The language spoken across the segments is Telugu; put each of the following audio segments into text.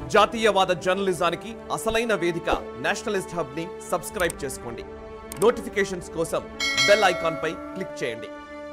జాతీయవాద జర్నలిజానికి అసలైన వేదిక నేషనలిస్ట్ హబ్ ని సబ్స్క్రైబ్ చేసుకోండి నోటిఫికేషన్స్ కోసం బెల్ ఐకాన్ పై క్లిక్ చేయండి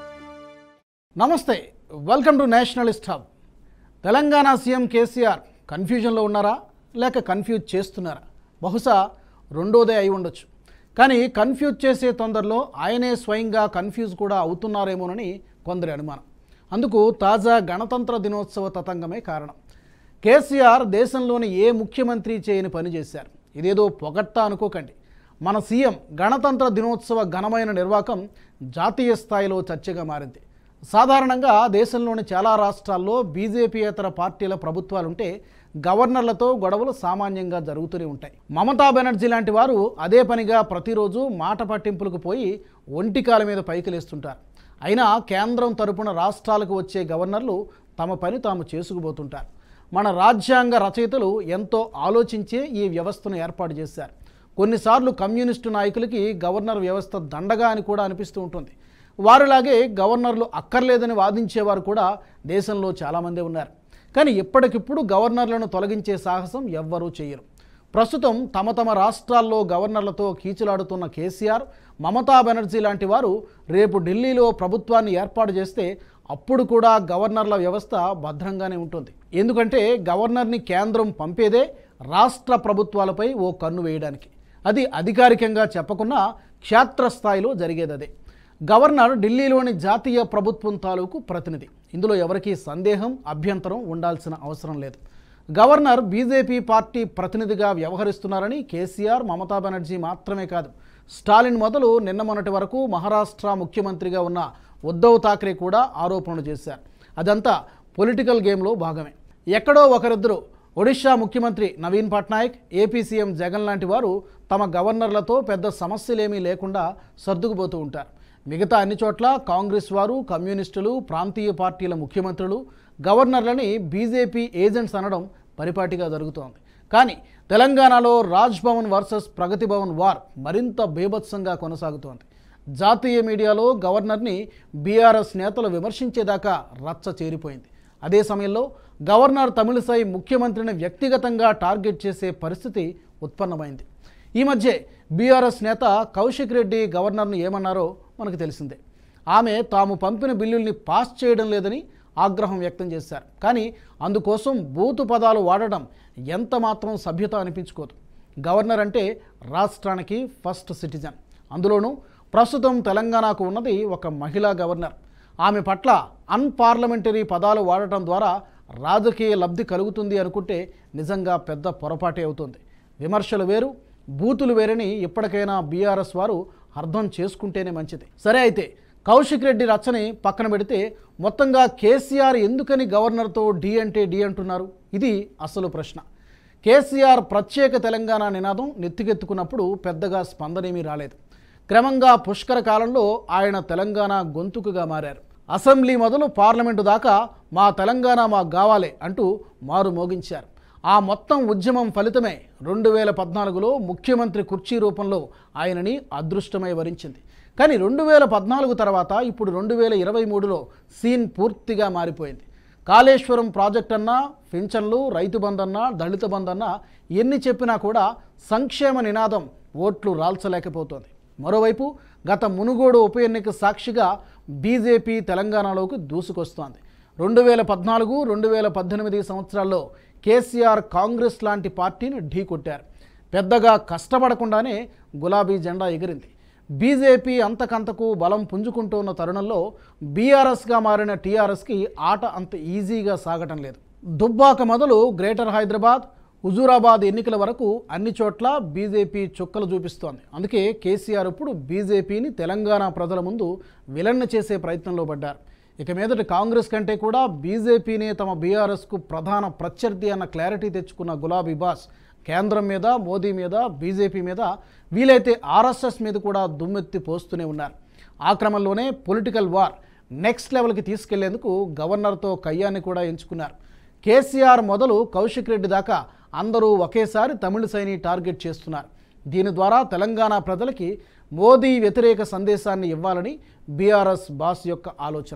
నమస్తే welcome to nationalist hub Telangana CM KCR కన్ఫ్యూజన్లో ఉన్నారా లేక కన్ఫ్యూజ్ చేస్తున్నారా బహుశా రెండోదే అయి ఉండొచ్చు కానీ కన్ఫ్యూజ్ చేసే తొందరలో ఆయనే స్వయంగా కన్ఫ్యూజ్ కూడా అవుతున్నారేమోనని కొందరి అనుమానం అందుకు తాజా గణతంత్ర దినోత్సవ తతంగమే కారణం కేసీఆర్ దేశంలోని ఏ ముఖ్యమంత్రి చేయని పని చేశారు ఇదేదో పొగట్టా అనుకోకండి మన సీఎం గణతంత్ర దినోత్సవ ఘనమైన నిర్వాకం జాతీయ స్థాయిలో చర్చగా మారింది సాధారణంగా దేశంలోని చాలా రాష్ట్రాల్లో బీజేపీయేతర పార్టీల ప్రభుత్వాలుంటే గవర్నర్లతో గొడవలు సామాన్యంగా జరుగుతూనే ఉంటాయి మమతా బెనర్జీ లాంటి వారు అదే పనిగా ప్రతిరోజు మాట పట్టింపులకు పోయి ఒంటికాల మీద పైకి లేస్తుంటారు అయినా కేంద్రం తరపున రాష్ట్రాలకు వచ్చే గవర్నర్లు తమ పని తాము చేసుకుపోతుంటారు మన రాజ్యాంగ రచయితలు ఎంతో ఆలోచించే ఈ వ్యవస్థను ఏర్పాటు చేశారు కొన్నిసార్లు కమ్యూనిస్టు నాయకులకి గవర్నర్ వ్యవస్థ దండగా అని కూడా అనిపిస్తూ ఉంటుంది వారిలాగే గవర్నర్లు అక్కర్లేదని వాదించేవారు కూడా దేశంలో చాలామంది ఉన్నారు కానీ ఎప్పటికిప్పుడు గవర్నర్లను తొలగించే సాహసం ఎవ్వరూ చేయరు ప్రస్తుతం తమ తమ రాష్ట్రాల్లో గవర్నర్లతో కీచులాడుతున్న కేసీఆర్ మమతా బెనర్జీ లాంటి వారు రేపు ఢిల్లీలో ప్రభుత్వాన్ని ఏర్పాటు చేస్తే అప్పుడు కూడా గవర్నర్ల వ్యవస్థ భద్రంగానే ఉంటుంది ఎందుకంటే గవర్నర్ని కేంద్రం పంపేదే రాష్ట్ర ప్రభుత్వాలపై ఓ కన్ను వేయడానికి అది అధికారికంగా చెప్పకున్నా క్షేత్రస్థాయిలో జరిగేది అదే గవర్నర్ ఢిల్లీలోని జాతీయ ప్రభుత్వం తాలూకు ప్రతినిధి ఇందులో ఎవరికీ సందేహం అభ్యంతరం ఉండాల్సిన అవసరం లేదు గవర్నర్ బీజేపీ పార్టీ ప్రతినిధిగా వ్యవహరిస్తున్నారని కేసీఆర్ మమతా బెనర్జీ మాత్రమే కాదు స్టాలిన్ మొదలు నిన్న మొన్నటి వరకు మహారాష్ట్ర ముఖ్యమంత్రిగా ఉన్న ఉద్ధవ్ ఠాక్రే కూడా ఆరోపణలు చేశారు అదంతా పొలిటికల్ గేమ్లో భాగమే ఎక్కడో ఒకరిద్దరు ఒడిషా ముఖ్యమంత్రి నవీన్ పట్నాయక్ ఏపీ సీఎం జగన్ లాంటి వారు తమ గవర్నర్లతో పెద్ద సమస్యలేమీ లేకుండా సర్దుకుపోతూ ఉంటారు మిగతా అన్ని చోట్ల కాంగ్రెస్ వారు కమ్యూనిస్టులు ప్రాంతీయ పార్టీల ముఖ్యమంత్రులు గవర్నర్లని బీజేపీ ఏజెంట్స్ అనడం పరిపాటిగా జరుగుతోంది కానీ తెలంగాణలో రాజ్ భవన్ వర్సెస్ ప్రగతి భవన్ వార్ మరింత బీభత్సంగా కొనసాగుతోంది జాతీయ మీడియాలో గవర్నర్ని బీఆర్ఎస్ నేతలు విమర్శించేదాకా రచ్చ చేరిపోయింది అదే సమయంలో గవర్నర్ తమిళిసై ముఖ్యమంత్రిని వ్యక్తిగతంగా టార్గెట్ చేసే పరిస్థితి ఉత్పన్నమైంది ఈ మధ్య బీఆర్ఎస్ నేత కౌశిక్ రెడ్డి గవర్నర్ను ఏమన్నారో మనకు తెలిసిందే ఆమె తాము పంపిన బిల్లుల్ని పాస్ చేయడం లేదని ఆగ్రహం వ్యక్తం చేశారు కానీ అందుకోసం బూతు పదాలు వాడడం ఎంత మాత్రం సభ్యత అనిపించుకోదు గవర్నర్ అంటే రాష్ట్రానికి ఫస్ట్ సిటిజన్ అందులోనూ ప్రస్తుతం తెలంగాణకు ఉన్నది ఒక మహిళా గవర్నర్ ఆమె పట్ల అన్పార్లమెంటరీ పదాలు వాడటం ద్వారా రాజకీయ లబ్ధి కలుగుతుంది అనుకుంటే నిజంగా పెద్ద పొరపాటే అవుతుంది విమర్శలు వేరు బూతులు వేరని ఇప్పటికైనా బీఆర్ఎస్ వారు అర్థం చేసుకుంటేనే మంచిది సరే అయితే కౌశిక్ రెడ్డి రచ్చని పక్కన పెడితే మొత్తంగా కేసీఆర్ ఎందుకని గవర్నర్తో డి అంటే డి అంటున్నారు ఇది అసలు ప్రశ్న కేసీఆర్ ప్రత్యేక తెలంగాణ నినాదం నెత్తికెత్తుకున్నప్పుడు పెద్దగా స్పందనేమీ రాలేదు క్రమంగా పుష్కర కాలంలో ఆయన తెలంగాణ గొంతుకుగా మారారు అసెంబ్లీ మొదలు పార్లమెంటు దాకా మా తెలంగాణ మాకు కావాలి అంటూ మారు మోగించారు ఆ మొత్తం ఉద్యమం ఫలితమే రెండు వేల పద్నాలుగులో ముఖ్యమంత్రి కుర్చీ రూపంలో ఆయనని అదృష్టమై వరించింది కానీ రెండు వేల పద్నాలుగు తర్వాత ఇప్పుడు రెండు వేల ఇరవై మూడులో సీన్ పూర్తిగా మారిపోయింది కాళేశ్వరం ప్రాజెక్ట్ అన్నా పింఛన్లు రైతు బంధు అన్నా దళిత బంధు అన్నా ఎన్ని చెప్పినా కూడా సంక్షేమ నినాదం ఓట్లు రాల్చలేకపోతోంది మరోవైపు గత మునుగోడు ఉప ఎన్నిక సాక్షిగా బీజేపీ తెలంగాణలోకి దూసుకొస్తోంది రెండు వేల పద్నాలుగు రెండు వేల పద్దెనిమిది సంవత్సరాల్లో కేసీఆర్ కాంగ్రెస్ లాంటి పార్టీని ఢీకొట్టారు పెద్దగా కష్టపడకుండానే గులాబీ జెండా ఎగిరింది బీజేపీ అంతకంతకు బలం పుంజుకుంటున్న తరుణంలో బీఆర్ఎస్గా మారిన టీఆర్ఎస్కి ఆట అంత ఈజీగా సాగటం లేదు దుబ్బాక మొదలు గ్రేటర్ హైదరాబాద్ హుజూరాబాద్ ఎన్నికల వరకు అన్ని చోట్ల బీజేపీ చుక్కలు చూపిస్తోంది అందుకే కేసీఆర్ ఇప్పుడు బీజేపీని తెలంగాణ ప్రజల ముందు విలన్న చేసే ప్రయత్నంలో పడ్డారు ఇక మీదట కాంగ్రెస్ కంటే కూడా బీజేపీనే తమ బీఆర్ఎస్కు ప్రధాన ప్రత్యర్థి అన్న క్లారిటీ తెచ్చుకున్న గులాబీ బాస్ కేంద్రం మీద మోదీ మీద బీజేపీ మీద వీలైతే ఆర్ఎస్ఎస్ మీద కూడా దుమ్మెత్తి పోస్తూనే ఉన్నారు ఆ క్రమంలోనే పొలిటికల్ వార్ నెక్స్ట్ లెవెల్కి తీసుకెళ్లేందుకు గవర్నర్తో కయ్యాన్ని కూడా ఎంచుకున్నారు కేసీఆర్ మొదలు కౌశిక్ రెడ్డి దాకా అందరూ ఒకేసారి తమిళిసైని టార్గెట్ చేస్తున్నారు దీని ద్వారా తెలంగాణ ప్రజలకి మోదీ వ్యతిరేక సందేశాన్ని ఇవ్వాలని బీఆర్ఎస్ బాస్ యొక్క ఆలోచన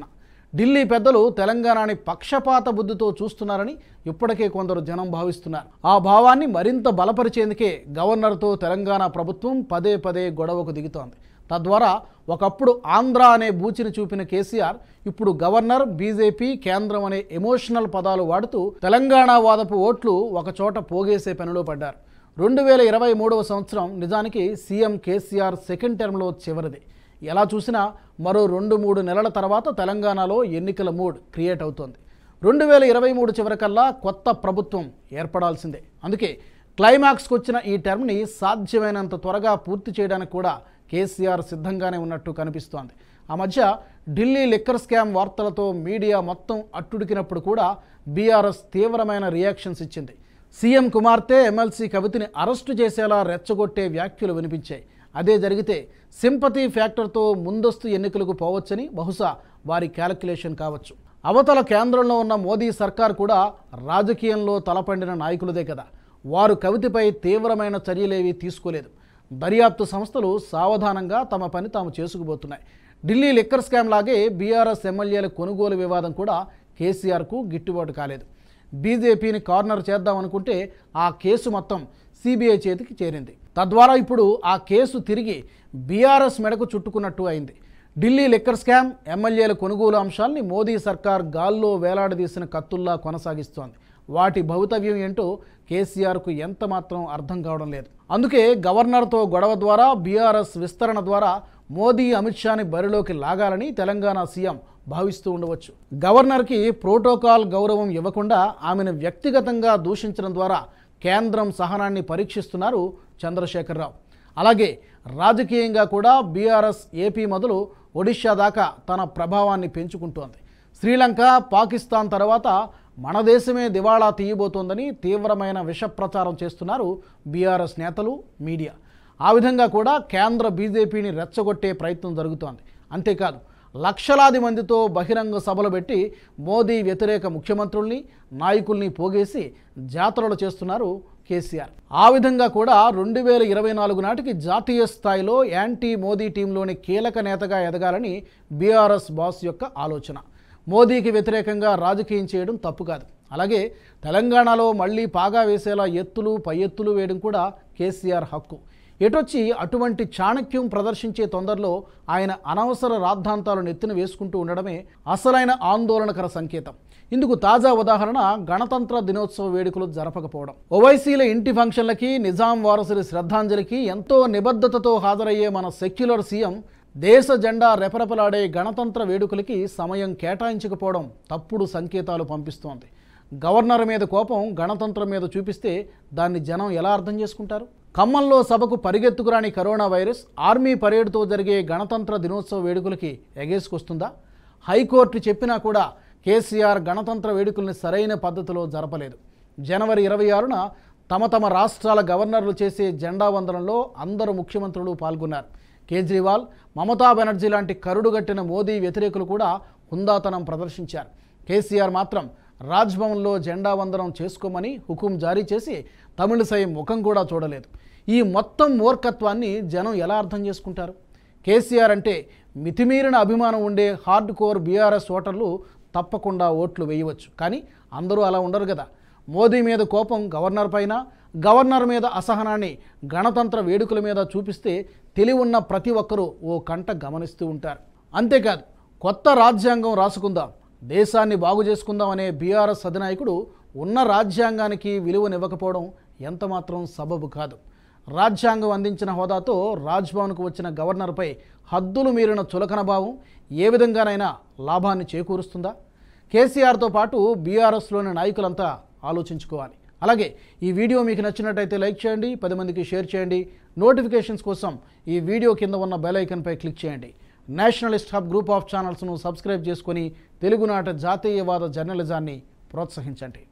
ఢిల్లీ పెద్దలు తెలంగాణని పక్షపాత బుద్ధితో చూస్తున్నారని ఇప్పటికే కొందరు జనం భావిస్తున్నారు ఆ భావాన్ని మరింత బలపరిచేందుకే గవర్నర్తో తెలంగాణ ప్రభుత్వం పదే పదే గొడవకు దిగుతోంది తద్వారా ఒకప్పుడు ఆంధ్ర అనే బూచిని చూపిన కేసీఆర్ ఇప్పుడు గవర్నర్ బీజేపీ కేంద్రం అనే ఎమోషనల్ పదాలు వాడుతూ తెలంగాణ వాదపు ఓట్లు ఒకచోట పోగేసే పనిలో పడ్డారు రెండు వేల ఇరవై మూడవ సంవత్సరం నిజానికి సీఎం కేసీఆర్ సెకండ్ టర్మ్లో చివరిది ఎలా చూసినా మరో రెండు మూడు నెలల తర్వాత తెలంగాణలో ఎన్నికల మూడ్ క్రియేట్ అవుతోంది రెండు వేల ఇరవై మూడు చివరికల్లా కొత్త ప్రభుత్వం ఏర్పడాల్సిందే అందుకే క్లైమాక్స్కి వచ్చిన ఈ టర్మ్ని సాధ్యమైనంత త్వరగా పూర్తి చేయడానికి కూడా కేసీఆర్ సిద్ధంగానే ఉన్నట్టు కనిపిస్తోంది ఆ మధ్య ఢిల్లీ లిక్కర్ స్కామ్ వార్తలతో మీడియా మొత్తం అట్టుడికినప్పుడు కూడా బీఆర్ఎస్ తీవ్రమైన రియాక్షన్స్ ఇచ్చింది సీఎం కుమార్తె ఎమ్మెల్సీ కవితని అరెస్టు చేసేలా రెచ్చగొట్టే వ్యాఖ్యలు వినిపించాయి అదే జరిగితే సింపతి ఫ్యాక్టర్తో ముందస్తు ఎన్నికలకు పోవచ్చని బహుశా వారి క్యాలిక్యులేషన్ కావచ్చు అవతల కేంద్రంలో ఉన్న మోదీ సర్కార్ కూడా రాజకీయంలో తలపండిన నాయకులదే కదా వారు కవితపై తీవ్రమైన చర్యలేవీ తీసుకోలేదు దర్యాప్తు సంస్థలు సావధానంగా తమ పని తాము చేసుకుపోతున్నాయి ఢిల్లీ లిక్కర్ స్కామ్ లాగే బీఆర్ఎస్ ఎమ్మెల్యేల కొనుగోలు వివాదం కూడా కేసీఆర్కు గిట్టుబాటు కాలేదు బీజేపీని కార్నర్ చేద్దామనుకుంటే ఆ కేసు మొత్తం సిబిఐ చేతికి చేరింది తద్వారా ఇప్పుడు ఆ కేసు తిరిగి బీఆర్ఎస్ మెడకు చుట్టుకున్నట్టు అయింది ఢిల్లీ లిక్కర్ స్కామ్ ఎమ్మెల్యేల కొనుగోలు అంశాల్ని మోదీ సర్కార్ గాల్లో వేలాడదీసిన కత్తుల్లా కొనసాగిస్తోంది వాటి భవితవ్యం ఏంటో కేసీఆర్కు ఎంత మాత్రం అర్థం కావడం లేదు అందుకే గవర్నర్తో గొడవ ద్వారా బీఆర్ఎస్ విస్తరణ ద్వారా మోదీ అమిత్ షాని బరిలోకి లాగాలని తెలంగాణ సీఎం భావిస్తూ ఉండవచ్చు గవర్నర్కి ప్రోటోకాల్ గౌరవం ఇవ్వకుండా ఆమెను వ్యక్తిగతంగా దూషించడం ద్వారా కేంద్రం సహనాన్ని పరీక్షిస్తున్నారు చంద్రశేఖరరావు అలాగే రాజకీయంగా కూడా బీఆర్ఎస్ ఏపీ మొదలు ఒడిషా దాకా తన ప్రభావాన్ని పెంచుకుంటోంది శ్రీలంక పాకిస్తాన్ తర్వాత మన దేశమే దివాళా తీయబోతోందని తీవ్రమైన విష ప్రచారం చేస్తున్నారు బీఆర్ఎస్ నేతలు మీడియా ఆ విధంగా కూడా కేంద్ర బీజేపీని రెచ్చగొట్టే ప్రయత్నం జరుగుతోంది అంతేకాదు లక్షలాది మందితో బహిరంగ సభలు పెట్టి మోదీ వ్యతిరేక ముఖ్యమంత్రుల్ని నాయకుల్ని పోగేసి జాతరలు చేస్తున్నారు కేసీఆర్ ఆ విధంగా కూడా రెండు వేల ఇరవై నాలుగు నాటికి జాతీయ స్థాయిలో యాంటీ మోదీ టీంలోని కీలక నేతగా ఎదగాలని బీఆర్ఎస్ బాస్ యొక్క ఆలోచన మోదీకి వ్యతిరేకంగా రాజకీయం చేయడం తప్పు కాదు అలాగే తెలంగాణలో మళ్ళీ పాగా వేసేలా ఎత్తులు పై ఎత్తులు వేయడం కూడా కేసీఆర్ హక్కు ఎటొచ్చి అటువంటి చాణక్యం ప్రదర్శించే తొందరలో ఆయన అనవసర రాద్ధాంతాలు నెత్తిన వేసుకుంటూ ఉండడమే అసలైన ఆందోళనకర సంకేతం ఇందుకు తాజా ఉదాహరణ గణతంత్ర దినోత్సవ వేడుకలు జరపకపోవడం ఓవైసీల ఇంటి ఫంక్షన్లకి నిజాం వారసుడి శ్రద్ధాంజలికి ఎంతో నిబద్ధతతో హాజరయ్యే మన సెక్యులర్ సీఎం దేశ జెండా రెపరెపలాడే గణతంత్ర వేడుకలకి సమయం కేటాయించకపోవడం తప్పుడు సంకేతాలు పంపిస్తోంది గవర్నర్ మీద కోపం గణతంత్రం మీద చూపిస్తే దాన్ని జనం ఎలా అర్థం చేసుకుంటారు ఖమ్మంలో సభకు పరిగెత్తుకురాని కరోనా వైరస్ ఆర్మీ పరేడ్తో జరిగే గణతంత్ర దినోత్సవ వేడుకలకి ఎగేసుకొస్తుందా హైకోర్టు చెప్పినా కూడా కేసీఆర్ గణతంత్ర వేడుకల్ని సరైన పద్ధతిలో జరపలేదు జనవరి ఇరవై ఆరున తమ తమ రాష్ట్రాల గవర్నర్లు చేసే జెండా వందనంలో అందరు ముఖ్యమంత్రులు పాల్గొన్నారు కేజ్రీవాల్ మమతా బెనర్జీ లాంటి కరుడుగట్టిన మోదీ వ్యతిరేకులు కూడా హుందాతనం ప్రదర్శించారు కేసీఆర్ మాత్రం రాజ్భవన్లో జెండా వందనం చేసుకోమని హుకుం జారీ చేసి తమిళిసై ముఖం కూడా చూడలేదు ఈ మొత్తం మూర్ఖత్వాన్ని జనం ఎలా అర్థం చేసుకుంటారు కేసీఆర్ అంటే మితిమీరిన అభిమానం ఉండే హార్డ్ కోర్ బీఆర్ఎస్ ఓటర్లు తప్పకుండా ఓట్లు వేయవచ్చు కానీ అందరూ అలా ఉండరు కదా మోదీ మీద కోపం గవర్నర్ పైన గవర్నర్ మీద అసహనాన్ని గణతంత్ర వేడుకల మీద చూపిస్తే తెలివున్న ప్రతి ఒక్కరూ ఓ కంట గమనిస్తూ ఉంటారు అంతేకాదు కొత్త రాజ్యాంగం రాసుకుందాం దేశాన్ని బాగు చేసుకుందాం అనే బీఆర్ఎస్ అధినాయకుడు ఉన్న రాజ్యాంగానికి విలువనివ్వకపోవడం ఎంతమాత్రం సబబు కాదు రాజ్యాంగం అందించిన హోదాతో రాజ్భవన్కు వచ్చిన గవర్నర్పై హద్దులు మీరిన చులకన భావం ఏ విధంగానైనా లాభాన్ని చేకూరుస్తుందా కేసీఆర్తో పాటు బీఆర్ఎస్లోని నాయకులంతా ఆలోచించుకోవాలి అలాగే ఈ వీడియో మీకు నచ్చినట్టయితే లైక్ చేయండి పది మందికి షేర్ చేయండి నోటిఫికేషన్స్ కోసం ఈ వీడియో కింద ఉన్న బెల్ ఐకన్పై క్లిక్ చేయండి నేషనలిస్ట్ హబ్ గ్రూప్ ఆఫ్ ఛానల్స్ను సబ్స్క్రైబ్ చేసుకొని తెలుగునాట జాతీయవాద జర్నలిజాన్ని ప్రోత్సహించండి